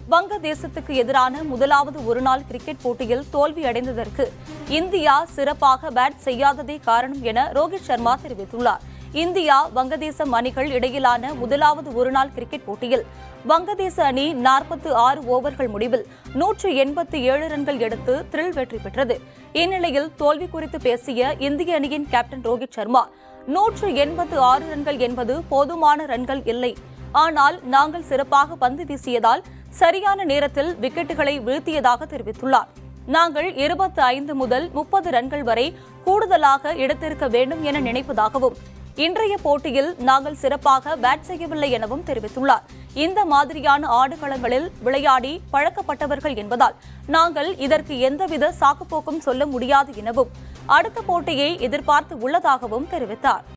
வங்கதேசத்துக்கு எதிரான முதலாவது ஒருநாள் கிரிக்கெட் போட்டியில் தோல்வியடைந்ததற்கு இந்தியா சிறப்பாக பேட் செய்யாததே காரணம் என ரோஹித் சர்மா தெரிவித்துள்ளார் இந்தியா வங்கதேசம் அணிகள் இடையிலான முதலாவது ஒருநாள் கிரிக்கெட் போட்டியில் வங்கதேச அணி நாற்பத்து ஆறு ஓவர்கள் முடிவில் நூற்று எண்பத்தி ஏழு ரன்கள் எடுத்து த்ரில் வெற்றி பெற்றது இந்நிலையில் தோல்வி குறித்து பேசிய இந்திய அணியின் கேப்டன் ரோஹித் சர்மா நூற்று எண்பத்து ஆறு ரன்கள் என்பது போதுமான ரன்கள் இல்லை ஆனால் நாங்கள் சிறப்பாக பந்து வீசியதால் சரியான நேரத்தில் விக்கெட்டுகளை வீழ்த்தியதாக தெரிவித்துள்ளார் நாங்கள் இருபத்தி ஐந்து முதல் முப்பது ரன்கள் வரை கூடுதலாக எடுத்திருக்க வேண்டும் என நினைப்பதாகவும் இன்றைய போட்டியில் நாங்கள் சிறப்பாக பேட் செய்யவில்லை எனவும் தெரிவித்துள்ளார் இந்த மாதிரியான ஆடுகளங்களில் விளையாடி பழக்கப்பட்டவர்கள் என்பதால் நாங்கள் இதற்கு எந்தவித சாக்குப்போக்கும் சொல்ல முடியாது எனவும் அடுத்த போட்டியை எதிர்பார்த்து உள்ளதாகவும் தெரிவித்தார்